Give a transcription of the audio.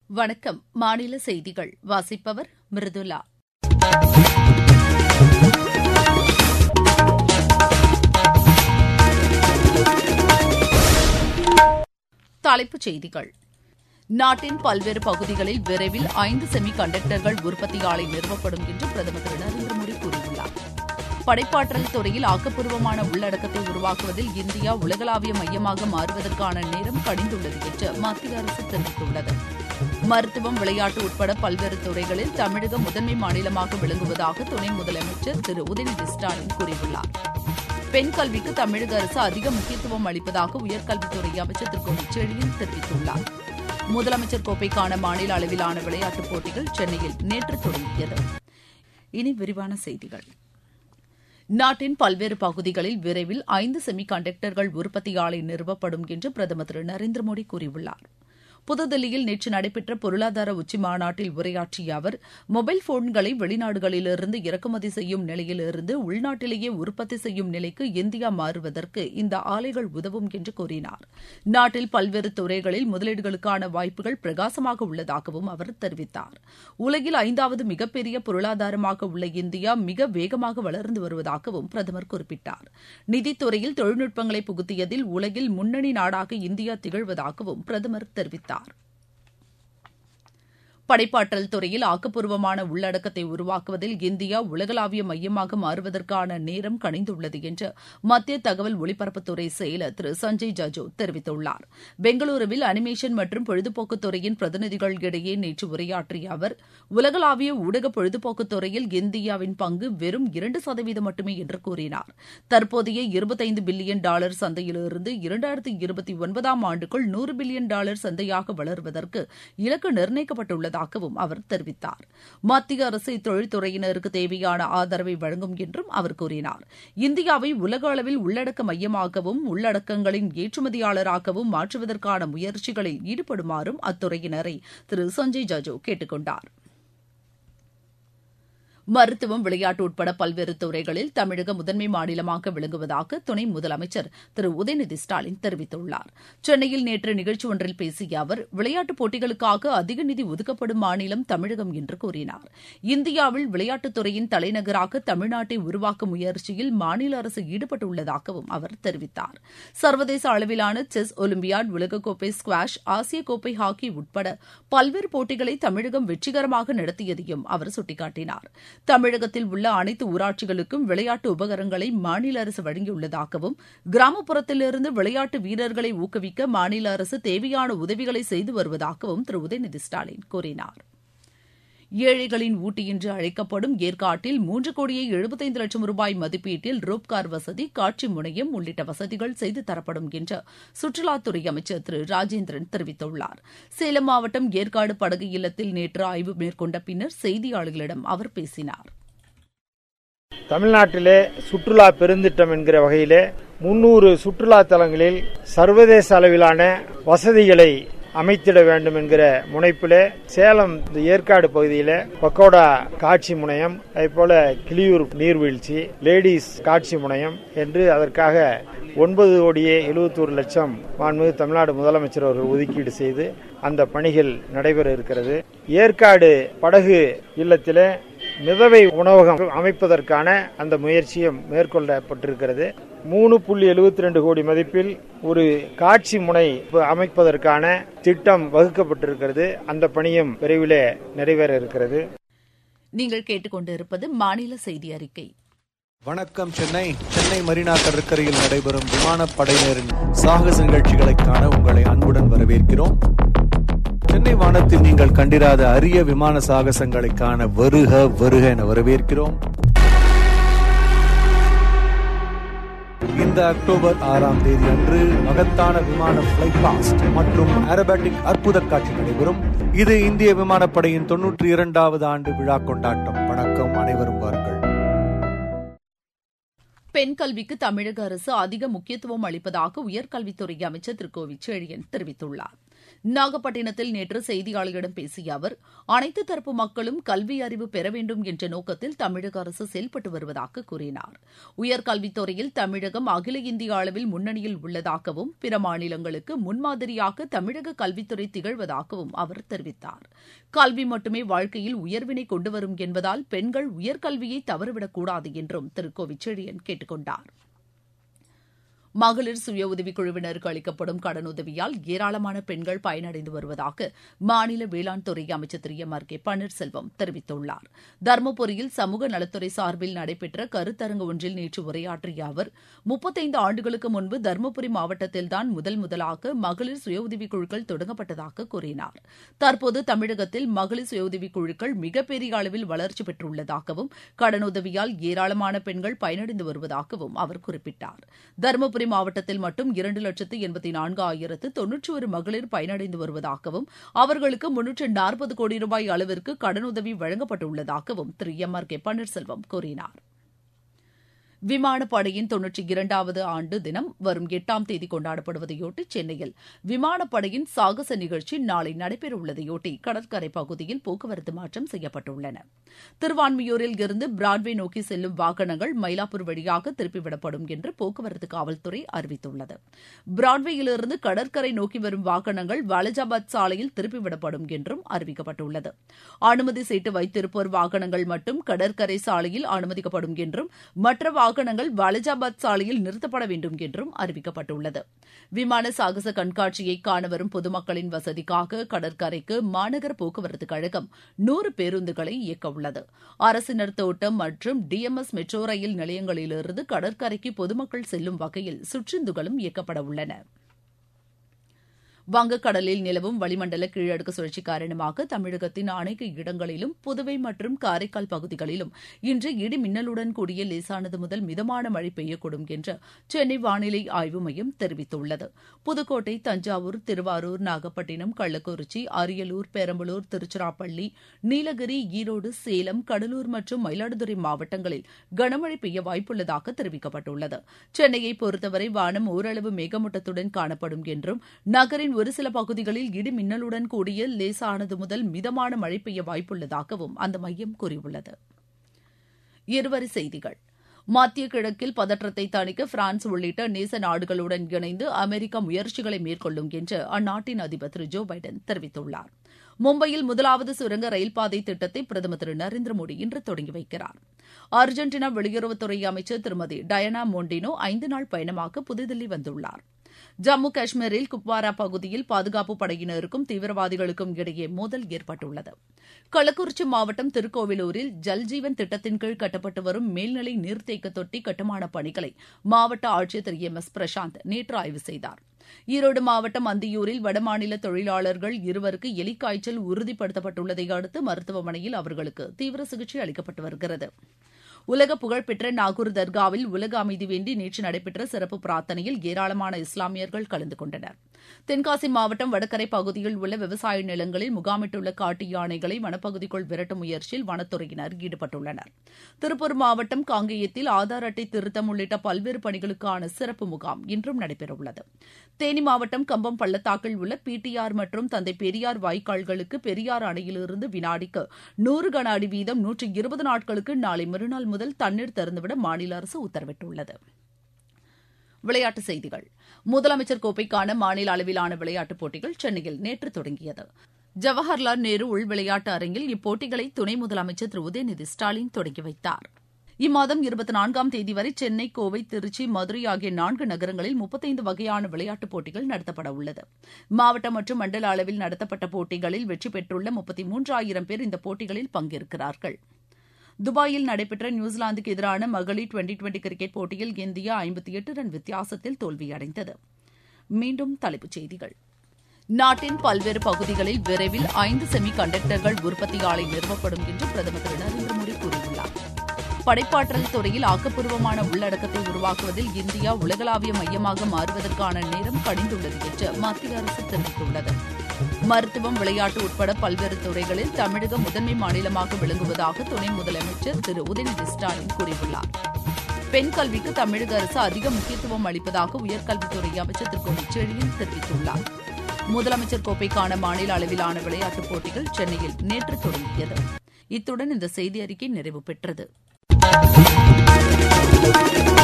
வணக்கம் மாநில செய்திகள் வாசிப்பவர் மிருதுலா தலைப்புச் செய்திகள் நாட்டின் பல்வேறு பகுதிகளில் விரைவில் ஐந்து செமி கண்டக்டர்கள் உற்பத்தி ஆலை நிறுவப்படும் என்று பிரதமர் திரு நரேந்திர மோடி கூறியுள்ளார் படைப்பாற்றல் துறையில் ஆக்கப்பூர்வமான உள்ளடக்கத்தை உருவாக்குவதில் இந்தியா உலகளாவிய மையமாக மாறுவதற்கான நேரம் கடிந்துள்ளது என்று மத்திய அரசு தெரிவித்துள்ளது மருத்துவம் விளையாட்டு உட்பட பல்வேறு துறைகளில் தமிழகம் முதன்மை மாநிலமாக விளங்குவதாக துணை முதலமைச்சர் திரு உதயநிதி ஸ்டாலின் கூறியுள்ளார் பெண் கல்விக்கு தமிழக அரசு அதிக முக்கியத்துவம் அளிப்பதாக உயர்கல்வித்துறை அமைச்சர் திரு கோவிச்செழியன் தெரிவித்துள்ளார் முதலமைச்சர் கோப்பைக்கான மாநில அளவிலான விளையாட்டுப் போட்டிகள் சென்னையில் நேற்று தொடங்கியது இனி விரிவான செய்திகள் நாட்டின் பல்வேறு பகுதிகளில் விரைவில் ஐந்து செமி கண்டக்டர்கள் உற்பத்தி ஆலை நிறுவப்படும் என்று பிரதமர் திரு நரேந்திர மோடி கூறியுள்ளார் புதுதில்லியில் நேற்று நடைபெற்ற பொருளாதார உச்சி மாநாட்டில் உரையாற்றிய அவர் மொபைல் போன்களை வெளிநாடுகளிலிருந்து இறக்குமதி செய்யும் நிலையிலிருந்து உள்நாட்டிலேயே உற்பத்தி செய்யும் நிலைக்கு இந்தியா மாறுவதற்கு இந்த ஆலைகள் உதவும் என்று கூறினார் நாட்டில் பல்வேறு துறைகளில் முதலீடுகளுக்கான வாய்ப்புகள் பிரகாசமாக உள்ளதாகவும் அவர் தெரிவித்தார் உலகில் ஐந்தாவது மிகப்பெரிய பொருளாதாரமாக உள்ள இந்தியா மிக வேகமாக வளர்ந்து வருவதாகவும் பிரதமர் குறிப்பிட்டார் நிதித்துறையில் தொழில்நுட்பங்களை புகுத்தியதில் உலகில் முன்னணி நாடாக இந்தியா திகழ்வதாகவும் பிரதமர் தெரிவித்தார் படைப்பாற்றல் துறையில் ஆக்கப்பூர்வமான உள்ளடக்கத்தை உருவாக்குவதில் இந்தியா உலகளாவிய மையமாக மாறுவதற்கான நேரம் கணிந்துள்ளது என்று மத்திய தகவல் ஒலிபரப்புத்துறை செயலர் திரு சஞ்சய் ஜஜு தெரிவித்துள்ளார் பெங்களூருவில் அனிமேஷன் மற்றும் பொழுதுபோக்குத் துறையின் பிரதிநிதிகள் இடையே நேற்று உரையாற்றிய அவர் உலகளாவிய ஊடக பொழுதுபோக்குத் துறையில் இந்தியாவின் பங்கு வெறும் இரண்டு சதவீதம் மட்டுமே என்று கூறினார் தற்போதைய இருபத்தைந்து பில்லியன் டாலர் சந்தையிலிருந்து இரண்டாயிரத்தி இருபத்தி ஒன்பதாம் ஆண்டுக்குள் நூறு பில்லியன் டாலர் சந்தையாக வளர்வதற்கு இலக்கு நிர்ணயிக்கப்பட்டுள்ளது உள்ளதாகவும் அவர் தெரிவித்தார் மத்திய அரசு இத்தொழில்துறையினருக்கு தேவையான ஆதரவை வழங்கும் என்றும் அவர் கூறினார் இந்தியாவை உலக அளவில் உள்ளடக்க மையமாகவும் உள்ளடக்கங்களின் ஏற்றுமதியாளராகவும் மாற்றுவதற்கான முயற்சிகளில் ஈடுபடுமாறும் அத்துறையினரை திரு சஞ்சய் ஜஜு கேட்டுக் கொண்டார் மருத்துவம் விளையாட்டு உட்பட பல்வேறு துறைகளில் தமிழகம் முதன்மை மாநிலமாக விளங்குவதாக துணை முதலமைச்சர் திரு உதயநிதி ஸ்டாலின் தெரிவித்துள்ளார் சென்னையில் நேற்று நிகழ்ச்சி ஒன்றில் பேசிய அவர் விளையாட்டுப் போட்டிகளுக்காக அதிக நிதி ஒதுக்கப்படும் மாநிலம் தமிழகம் என்று கூறினார் இந்தியாவில் விளையாட்டுத் துறையின் தலைநகராக தமிழ்நாட்டை உருவாக்கும் முயற்சியில் மாநில அரசு ஈடுபட்டுள்ளதாகவும் அவர் தெரிவித்தார் சர்வதேச அளவிலான செஸ் ஒலிம்பியாட் உலகக்கோப்பை ஸ்குவாஷ் ஆசிய கோப்பை ஹாக்கி உட்பட பல்வேறு போட்டிகளை தமிழகம் வெற்றிகரமாக நடத்தியதையும் அவர் சுட்டிக்காட்டினார் தமிழகத்தில் உள்ள அனைத்து ஊராட்சிகளுக்கும் விளையாட்டு உபகரணங்களை மாநில அரசு வழங்கியுள்ளதாகவும் கிராமப்புறத்திலிருந்து விளையாட்டு வீரர்களை ஊக்குவிக்க மாநில அரசு தேவையான உதவிகளை செய்து வருவதாகவும் திரு உதயநிதி ஸ்டாலின் கூறினார் ஏழைகளின் ஊட்டி என்று அழைக்கப்படும் ஏற்காட்டில் மூன்று கோடியே எழுபத்தைந்து லட்சம் ரூபாய் மதிப்பீட்டில் ரோப்கார் வசதி காட்சி முனையம் உள்ளிட்ட வசதிகள் செய்து தரப்படும் என்று சுற்றுலாத்துறை அமைச்சர் திரு ராஜேந்திரன் தெரிவித்துள்ளார் சேலம் மாவட்டம் ஏற்காடு படகு இல்லத்தில் நேற்று ஆய்வு மேற்கொண்ட பின்னர் செய்தியாளர்களிடம் அவர் பேசினார் தமிழ்நாட்டிலே சுற்றுலா பெருந்திட்டம் என்கிற வகையிலே முன்னூறு சுற்றுலா தலங்களில் சர்வதேச அளவிலான வசதிகளை அமைத்திட வேண்டும் என்கிற முனைப்பிலே சேலம் இந்த ஏற்காடு பகுதியில பக்கோடா காட்சி முனையம் அதே போல கிளியூர் நீர்வீழ்ச்சி லேடிஸ் காட்சி முனையம் என்று அதற்காக ஒன்பது கோடியே எழுபத்தோரு லட்சம் மாண்புமிகு தமிழ்நாடு முதலமைச்சர் அவர்கள் ஒதுக்கீடு செய்து அந்த பணிகள் நடைபெற இருக்கிறது ஏற்காடு படகு இல்லத்திலே மிதவை உணவகம் அமைப்பதற்கான அந்த முயற்சியும் மேற்கொள்ளப்பட்டிருக்கிறது மூணு புள்ளி எழுபத்தி ரெண்டு கோடி மதிப்பில் ஒரு காட்சி முனை அமைப்பதற்கான திட்டம் வகுக்கப்பட்டிருக்கிறது அந்த பணியும் விரைவிலே நிறைவேற இருக்கிறது நீங்கள் கேட்டுக்கொண்டிருப்பது மாநில செய்தி அறிக்கை வணக்கம் சென்னை சென்னை மெரினா கடற்கரையில் நடைபெறும் விமானப்படையினரின் சாகச நிகழ்ச்சிகளை காண உங்களை அன்புடன் வரவேற்கிறோம் சென்னை வானத்தில் நீங்கள் கண்டிராத அரிய விமான சாகசங்களை காண வருக வருக என வரவேற்கிறோம் இந்த அக்டோபர் ஆறாம் தேதி அன்று மகத்தான விமான பிளை பாஸ்ட் மற்றும் ஏரோபேட்டிக் அற்புத காட்சி நடைபெறும் இது இந்திய விமானப்படையின் தொன்னூற்றி இரண்டாவது ஆண்டு விழா கொண்டாட்டம் வணக்கம் அனைவரும் வாருங்கள் பெண் கல்விக்கு தமிழக அரசு அதிக முக்கியத்துவம் அளிப்பதாக உயர்கல்வித்துறை அமைச்சர் திரு கோவிச்செழியன் தெரிவித்துள்ளார் நாகப்பட்டினத்தில் நேற்று செய்தியாளர்களிடம் பேசிய அவர் அனைத்து தரப்பு மக்களும் கல்வி அறிவு பெற வேண்டும் என்ற நோக்கத்தில் தமிழக அரசு செயல்பட்டு வருவதாக கூறினார் உயர்கல்வித்துறையில் தமிழகம் அகில இந்திய அளவில் முன்னணியில் உள்ளதாகவும் பிற மாநிலங்களுக்கு முன்மாதிரியாக தமிழக கல்வித்துறை திகழ்வதாகவும் அவர் தெரிவித்தார் கல்வி மட்டுமே வாழ்க்கையில் உயர்வினை கொண்டு வரும் என்பதால் பெண்கள் உயர்கல்வியை தவறவிடக்கூடாது என்றும் திரு கோவிச்செழியன் கேட்டுக் கொண்டார் மகளிர் சுய உதவிக் குழுவினருக்கு அளிக்கப்படும் கடனுதவியால் ஏராளமான பெண்கள் பயனடைந்து வருவதாக மாநில வேளாண் துறை அமைச்சர் Thiru M R K Panneerselvam தெரிவித்துள்ளார் தருமபுரியில் சமூக நலத்துறை சார்பில் நடைபெற்ற கருத்தரங்கு ஒன்றில் நேற்று உரையாற்றிய அவர் முப்பத்தைந்து ஆண்டுகளுக்கு முன்பு தருமபுரி மாவட்டத்தில்தான் முதல் முதலாக மகளிர் சுய உதவிக் குழுக்கள் தொடங்கப்பட்டதாக கூறினார் தற்போது தமிழகத்தில் மகளிர் சுய உதவிக் குழுக்கள் மிகப்பெரிய அளவில் வளர்ச்சி பெற்றுள்ளதாகவும் கடனுதவியால் ஏராளமான பெண்கள் பயனடைந்து வருவதாகவும் அவர் குறிப்பிட்டார் தருமபுரி மாவட்டத்தில் மட்டும் இரண்டு லட்சத்து எண்பத்தி நான்கு ஆயிரத்து தொன்னூற்றி ஒரு மகளிர் பயனடைந்து வருவதாகவும் அவர்களுக்கு முன்னூற்று நாற்பது கோடி ரூபாய் அளவிற்கு கடனுதவி வழங்கப்பட்டுள்ளதாகவும் Thiru M R K Panneerselvam கூறினார் விமானப்படையின் தொன்னூற்றி இரண்டாவது ஆண்டு தினம் வரும் எட்டாம் தேதி கொண்டாடப்படுவதையொட்டி சென்னையில் விமானப்படையின் சாகச நிகழ்ச்சி நாளை நடைபெறவுள்ளதையொட்டி கடற்கரை பகுதியில் போக்குவரத்து மாற்றம் செய்யப்பட்டுள்ளன திருவான்மியூரில் இருந்து பிராட்வே நோக்கி செல்லும் வாகனங்கள் மயிலாப்பூர் வழியாக திருப்பிவிடப்படும் என்று போக்குவரத்து காவல்துறை அறிவித்துள்ளது பிராட்வேயிலிருந்து கடற்கரை நோக்கி வரும் வாகனங்கள் வாலஜாபாத் சாலையில் திருப்பிவிடப்படும் என்றும் அறிவிக்கப்பட்டுள்ளது அனுமதி சீட்டு வைத்திருப்போர் வாகனங்கள் மட்டும் கடற்கரை சாலையில் அனுமதிக்கப்படும் என்றும் மற்ற வாகனங்கள் வாலஜாபாத் சாலையில் நிறுத்தப்பட வேண்டும் என்றும் அறிவிக்கப்பட்டுள்ளது விமான சாகச கண்காட்சியை காண வரும் பொதுமக்களின் வசதிக்காக கடற்கரைக்கு மாநகர போக்குவரத்து கழகம் நூறு பேருந்துகளை இயக்கவுள்ளது அரசினர் தோட்டம் மற்றும் டிஎம்எஸ் மெட்ரோ ரயில் நிலையங்களிலிருந்து கடற்கரைக்கு பொதுமக்கள் செல்லும் வகையில் சுற்றுந்துகளும் இயக்கப்பட உள்ளன வங்கக்கடலில் நிலவும் வளிமண்டல கீழடுக்கு சுழற்சி காரணமாக தமிழகத்தின் அனைத்து இடங்களிலும் புதுவை மற்றும் காரைக்கால் பகுதிகளிலும் இன்று இடி மின்னலுடன் கூடிய லேசானது முதல் மிதமான மழை பெய்யக்கூடும் என்று சென்னை வானிலை ஆய்வு மையம் தெரிவித்துள்ளது புதுக்கோட்டை தஞ்சாவூர் திருவாரூர் நாகப்பட்டினம் கள்ளக்குறிச்சி அரியலூர் பெரம்பலூர் திருச்சிராப்பள்ளி நீலகிரி ஈரோடு சேலம் கடலூர் மற்றும் மயிலாடுதுறை மாவட்டங்களில் கனமழை பெய்ய வாய்ப்புள்ளதாக தெரிவிக்கப்பட்டுள்ளது சென்னையை பொறுத்தவரை வானம் ஓரளவு மேகமூட்டத்துடன் காணப்படும் என்றும் நகரின் ஒரு சில பகுதிகளில் இடி மின்னலுடன் கூடிய லேசானது முதல் மிதமான மழை பெய்ய வாய்ப்புள்ளதாகவும் அந்த மையம் கூறியுள்ளது இருவரி செய்திகள் மத்திய கிழக்கில் பதற்றத்தை தணிக்க பிரான்ஸ் உள்ளிட்ட நேச நாடுகளுடன் இணைந்து அமெரிக்கா முயற்சிகளை மேற்கொள்ளும் என்று அந்நாட்டின் அதிபர் திரு ஜோ பைடன் தெரிவித்துள்ளார் மும்பையில் முதலாவது சுரங்க ரயில்பாதை திட்டத்தை பிரதமர் திரு நரேந்திர மோடி இன்று தொடங்கி வைக்கிறார் அர்ஜென்டினா வெளியுறவுத்துறை அமைச்சர் திருமதி டயனா மோண்டினோ ஐந்து நாள் பயணமாக புதுதில்லி வந்துள்ளார் ஜம்மு காஷ்மீரில் குப்வாரா பகுதியில் பாதுகாப்பு படையினருக்கும் தீவிரவாதிகளுக்கும் இடையே மோதல் ஏற்பட்டுள்ளது கள்ளக்குறிச்சி மாவட்டம் திருக்கோவிலூரில் ஜல்ஜீவன் திட்டத்தின் கீழ் கட்டப்பட்டு வரும் மேல்நிலை நீர்த்தேக்க தொட்டி கட்டுமான பணிகளை மாவட்ட ஆட்சியர் திரு எம் எஸ் பிரசாந்த் நேற்று ஆய்வு செய்தார் ஈரோடு மாவட்டம் அந்தியூரில் வடமாநில தொழிலாளர்கள் இருவருக்கு எலிக்காய்ச்சல் உறுதிப்படுத்தப்பட்டுள்ளதை அடுத்து மருத்துவமனையில் அவர்களுக்கு தீவிர சிகிச்சை அளிக்கப்பட்டு வருகிறது உலக புகழ்பெற்ற நாகூர் தர்காவில் உலக அமைதி வேண்டி நேற்று நடைபெற்ற சிறப்பு பிரார்த்தனையில் ஏராளமான இஸ்லாமியர்கள் கலந்து கொண்டனர் தென்காசி மாவட்டம் வடகரை பகுதியில் உள்ள விவசாய நிலங்களில் முகாமிட்டுள்ள காட்டு யானைகளை வனப்பகுதிக்குள் விரட்டும் முயற்சியில் வனத்துறையினர் ஈடுபட்டுள்ளனர் திருப்பூர் மாவட்டம் காங்கேயத்தில் ஆதார் அட்டை திருத்தம் உள்ளிட்ட பல்வேறு பணிகளுக்கான சிறப்பு முகாம் இன்றும் நடைபெறவுள்ளது தேனி மாவட்டம் கம்பம் பள்ளத்தாக்கில் உள்ள பிடிஆர் மற்றும் தந்தை பெரியார் வாய்க்கால்களுக்கு பெரியார் அணையிலிருந்து வினாடிக்கு நூறு கன அடி வீதம் நூற்று இருபது நாட்களுக்கு நாளை மறுநாள் முதல் தண்ணீர் திறந்துவிட மாநில அரசு உத்தரவிட்டுள்ளது விளையாட்டுச் செய்திகள் முதலமைச்சர் கோப்பைக்கான மாநில அளவிலான விளையாட்டுப் போட்டிகள் சென்னையில் நேற்று தொடங்கியது ஜவஹர்லால் நேரு உள் விளையாட்டு அரங்கில் இப்போட்டிகளை துணை முதலமைச்சர் திரு உதயநிதி ஸ்டாலின் தொடங்கி வைத்தார் இம்மாதம் இருபத்தி நான்காம் தேதி வரை சென்னை கோவை திருச்சி மதுரை ஆகிய நான்கு நகரங்களில் முப்பத்தைந்து வகையான விளையாட்டுப் போட்டிகள் நடத்தப்பட உள்ளது மாவட்ட மற்றும் மண்டல அளவில் நடத்தப்பட்ட போட்டிகளில் வெற்றி பெற்றுள்ள முப்பத்தி மூன்றாயிரம் பேர் இந்த போட்டிகளில் பங்கேற்கிறார்கள் துபாயில் நடைபெற்ற நியூசிலாந்துக்கு எதிரான மகளிர் டுவெண்டி டுவெண்டி கிரிக்கெட் போட்டியில் இந்தியா ஐம்பத்தி எட்டு ரன் வித்தியாசத்தில் தோல்வியடைந்தது மீண்டும் தலைப்புச் செய்திகள் நாட்டின் பல்வேறு பகுதிகளில் விரைவில் ஐந்து செமி கண்டக்டர்கள் உற்பத்தி ஆலை நிறுவப்படும் என்று பிரதமர் திரு நரேந்திர மோடி கூறியுள்ளார் படைப்பாற்றல் துறையில் ஆக்கப்பூர்வமான உள்ளடக்கத்தை உருவாக்குவதில் இந்தியா உலகளாவிய மையமாக மாறுவதற்கான நேரம் கடிந்துள்ளது என்று மத்திய அரசு தெரிவித்துள்ளது மருத்துவம் விளையாட்டு உட்பட பல்வேறு துறைகளில் தமிழகம் முதன்மை மாநிலமாக விளங்குவதாக துணை முதலமைச்சர் திரு உதயநிதி ஸ்டாலின் கூறியுள்ளார் பெண் கல்விக்கு தமிழக அரசு அதிக முக்கியத்துவம் அளிப்பதாக உயர்கல்வித்துறை அமைச்சர் திரு கோவிச்செழியன் தெரிவித்துள்ளார் முதலமைச்சர் கோப்பைக்கான மாநில அளவிலான விளையாட்டுப் போட்டிகள் சென்னையில் நேற்று தொடங்கியது இத்துடன் இந்த செய்தி அறிக்கை நிறைவு பெற்றது